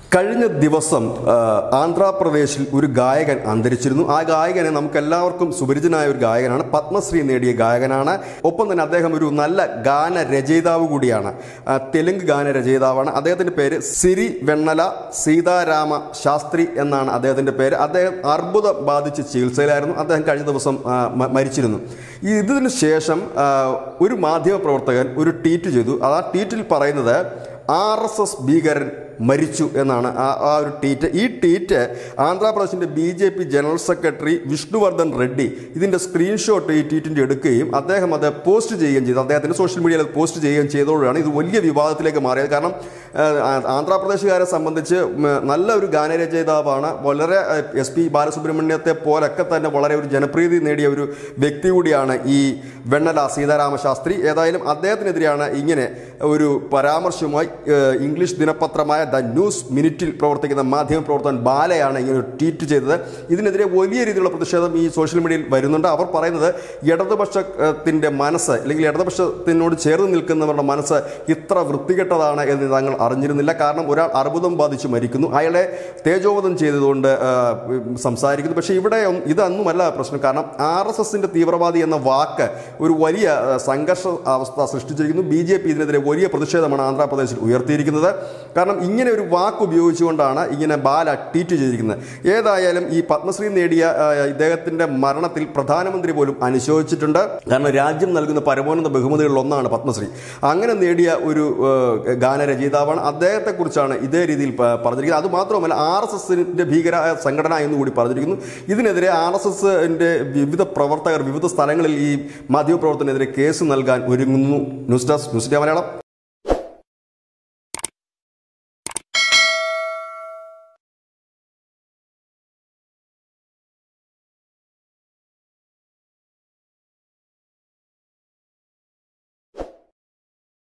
കഴിഞ്ഞ ദിവസം ആ, ആന്ധ്രാപ്രദേശിൽ ഒരു ഗായകൻ അന്തരിച്ചിരുന്നു ആ ഗായകനെ നമുക്ക് എല്ലാവർക്കും സുപരിചിതനായ ഒരു ഗായകനാണ് പത്മശ്രീ നേടിയ ഗായകനാണ് ഒപ്പം തന്നെ അദ്ദേഹം ഒരു നല്ല ഗാന രചയിതാവ് കൂടിയാണ് ആ, തെലുങ്ക് ഗാന രചയിതാവാണ് അദ്ദേഹത്തിന്റെ പേര് സിരി വെണ്ണല സീതാരാമ ശാസ്ത്രി എന്നാണ് അദ്ദേഹത്തിന്റെ പേര് അദ്ദേഹം അർബുദം ബാധിച്ച് ചികിത്സയിലായിരുന്നു അദ്ദേഹം കഴിഞ്ഞ ദിവസം ആ, മ- മരിച്ചിരുന്നു ഈ ഇതിനു ശേഷം ആ, ഒരു മാധ്യമ പ്രവർത്തകൻ ഒരു ട്വീറ്റ് ചെയ്തു ആ ട്വീറ്റിൽ പറയുന്നത് ആർ എസ് എസ് ഭീകരൻ മരിച്ചു എന്നാണ് ആ ആ ഒരു ട്വീറ്റ് ഈ ട്വീറ്റ് ആന്ധ്രാപ്രദേശിൻ്റെ B J P general secretary Vishnuvardhan Reddy ഇതിൻ്റെ സ്ക്രീൻഷോട്ട് ഈ ട്വീറ്റിൻ്റെ എടുക്കുകയും അദ്ദേഹം അത് പോസ്റ്റ് ചെയ്യുകയും ചെയ്തു അദ്ദേഹത്തിൻ്റെ സോഷ്യൽ മീഡിയയിൽ അത് പോസ്റ്റ് ചെയ്യുകയും ചെയ്തതോടെയാണ് ഇത് വലിയ വിവാദത്തിലേക്ക് മാറിയത് കാരണം ആ, ആന്ധ്രാപ്രദേശുകാരെ സംബന്ധിച്ച് ഉം, നല്ല ഒരു ഗാനരചയിതാവാണ് വളരെ എസ് പി ബാലസുബ്രഹ്മണ്യത്തെ പോലൊക്കെ തന്നെ വളരെ ഒരു ജനപ്രീതി നേടിയ ഒരു വ്യക്തി കൂടിയാണ് ഈ വെണ്ണല സീതാരാമ ശാസ്ത്രി ഏതായാലും അദ്ദേഹത്തിനെതിരെയാണ് ഇങ്ങനെ ഒരു പരാമർശവുമായി ഏഹ്, ഇംഗ്ലീഷ് ദിനപത്രമായ ദ ന്യൂസ് മിനിറ്റിൽ പ്രവർത്തിക്കുന്ന മാധ്യമ പ്രവർത്തകൻ ബാലയാണ് ഇങ്ങനെ ഒരു ട്വീറ്റ് ചെയ്തത് ഇതിനെതിരെ വലിയ രീതിയിലുള്ള പ്രതിഷേധം ഈ സോഷ്യൽ മീഡിയയിൽ വരുന്നുണ്ട് അവർ പറയുന്നത് ഇടതുപക്ഷത്തിൻ്റെ മനസ്സ് അല്ലെങ്കിൽ ഇടതുപക്ഷത്തിനോട് ചേർന്ന് നിൽക്കുന്നവരുടെ മനസ്സ് ഇത്ര വൃത്തികെട്ടതാണ് എന്ന് തങ്ങൾ അറിഞ്ഞിരുന്നില്ല കാരണം ഒരാൾ അർബുദം ബാധിച്ച് മരിക്കുന്നു അയാളെ തേജോവധം ചെയ്തതുകൊണ്ട് ആ, സംസാരിക്കുന്നു പക്ഷേ ഇവിടെ ഒന്നും- ഇതൊന്നുമല്ല പ്രശ്നം കാരണം ആർ എസ് എസിന്റെ തീവ്രവാദി എന്ന വാക്ക് ഒരു വലിയ ആ, സംഘർഷ അവസ്ഥ സൃഷ്ടിച്ചിരിക്കുന്നു ബി ജെ പി ഇതിനെതിരെ വലിയ പ്രതിഷേധമാണ് ആന്ധ്രാപ്രദേശിൽ ഉയർത്തിയിരിക്കുന്നത് കാരണം ഇങ്ങനെ ഒരു വാക്ക് ഉപയോഗിച്ചുകൊണ്ടാണ് ഇങ്ങനെ ബാല ട്വീറ്റ് ചെയ്തിരിക്കുന്നത് ഏതായാലും ഈ പത്മശ്രീ നേടിയ ആ, ഇദ്ദേഹത്തിന്റെ മരണത്തിൽ പ്രധാനമന്ത്രി പോലും അനുശോചിച്ചിട്ടുണ്ട് കാരണം രാജ്യം നൽകുന്ന പരമോന്നത ബഹുമതികളിൽ ഒന്നാണ് പത്മശ്രീ അങ്ങനെ നേടിയ ഒരു ആ, ഗാനരചയിതാവാണ് അദ്ദേഹത്തെക്കുറിച്ചാണ് ഇതേ രീതിയിൽ പ- പറഞ്ഞിരിക്കുന്നത് അത് മാത്രമല്ല ആർ എസ് എസിന്റെ ഭീകര സംഘടന എന്നുകൂടി പറഞ്ഞിരിക്കുന്നു ഇതിനെതിരെ ആർ എസ് എസിന്റെ വിവിധ പ്രവർത്തകർ വിവിധ സ്ഥലങ്ങളിൽ ഈ മാധ്യമപ്രവർത്തനെതിരെ കേസ് നൽകാൻ ഒരുങ്ങുന്നു news desk news India Malayalam